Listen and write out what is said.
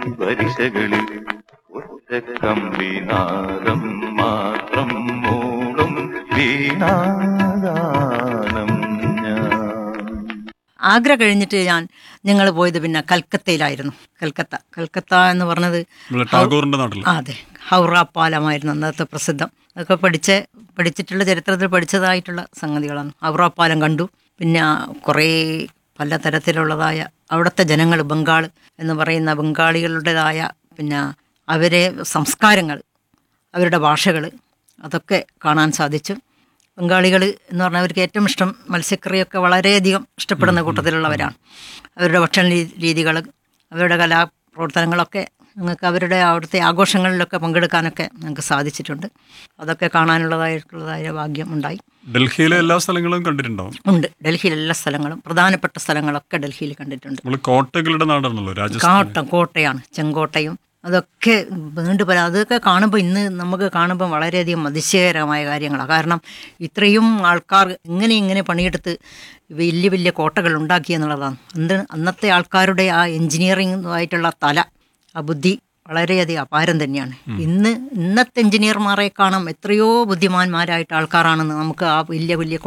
വരിശകളിൽ ഒറ്റ കമ്പിനാദം മാത്രം മൂളും വീണാഗാനം ഞാൻ ആഗ്ര കഴിഞ്ഞിട്ട് ഞാൻ ഞങ്ങൾ പോയത് പിന്നെ കൽക്കത്തയിലായിരുന്നു കൽക്കത്ത കൽക്കത്ത എന്ന് പറഞ്ഞത് നമ്മളെ ടാഗോറിന്റെ നാട്ടിൽ ആ, അതെ ഹൗറ പാലമായിരുന്നു അന്നത്തെ പ്രസിദ്ധം അതൊക്കെ പഠിച്ച് പഠിച്ചിട്ടുള്ള ചരിത്രത്തിൽ പഠിച്ചതായിട്ടുള്ള സംഗതികളാണ് ഹൗറ പാലം കണ്ടു പിന്നെ കുറേ പലതരത്തിലുള്ളതായ അവിടുത്തെ ജനങ്ങൾ ബംഗാൾ എന്ന് പറയുന്ന ബംഗാളികളുടേതായ പിന്നെ അവരെ സംസ്കാരങ്ങൾ അവരുടെ ഭാഷകൾ അതൊക്കെ കാണാൻ സാധിച്ചു ബംഗാളികൾ എന്ന് പറഞ്ഞാൽ അവർക്ക് ഏറ്റവും ഇഷ്ടം മത്സ്യക്കറിയൊക്കെ വളരെയധികം ഇഷ്ടപ്പെടുന്ന കൂട്ടത്തിലുള്ളവരാണ് അവരുടെ ഭക്ഷണ രീ- രീതികൾ അവരുടെ കലാപ്രവർത്തനങ്ങളൊക്കെ ഞങ്ങൾക്ക് അവരുടെ അവിടുത്തെ ആഘോഷങ്ങളിലൊക്കെ പങ്കെടുക്കാനൊക്കെ ഞങ്ങൾക്ക് സാധിച്ചിട്ടുണ്ട് അതൊക്കെ കാണാനുള്ളതായിട്ടുള്ളതായ ഭാഗ്യം ഉണ്ടായി ഡൽഹിയിലെ എല്ലാ സ്ഥലങ്ങളും കണ്ടിട്ടുണ്ടാവും ഉണ്ട് ഡൽഹിയിലെ എല്ലാ സ്ഥലങ്ങളും പ്രധാനപ്പെട്ട സ്ഥലങ്ങളൊക്കെ ഡൽഹിയിൽ കണ്ടിട്ടുണ്ട് നമ്മൾ കോട്ടകളുടെ നാടാണല്ലോ രാജസ്ഥാൻ കാട്ടം കോട്ടയാണ് ചെങ്കോട്ടയും അതൊക്കെ നീണ്ടു പല അതൊക്കെ കാണുമ്പോൾ ഇന്ന് നമുക്ക് കാണുമ്പോൾ വളരെയധികം അതിശയകരമായ കാര്യങ്ങളാണ് കാരണം ഇത്രയും ആൾക്കാർ ഇങ്ങനെ ഇങ്ങനെ പണിയെടുത്ത് വലിയ വലിയ കോട്ടകൾ ഉണ്ടാക്കി എന്നുള്ളതാണ് എന്ത് അന്നത്തെ ആൾക്കാരുടെ ആ എൻജിനീയറിംഗ് ആയിട്ടുള്ള തല ആ ബുദ്ധി വളരെയധികം അപാരം തന്നെയാണ് ഇന്ന് ഇന്നത്തെ എഞ്ചിനീയർമാരെ കാണാം എത്രയോ ബുദ്ധിമാന്മാരായിട്ട് ആൾക്കാരാണെന്ന് നമുക്ക് ആ വലിയ വലിയ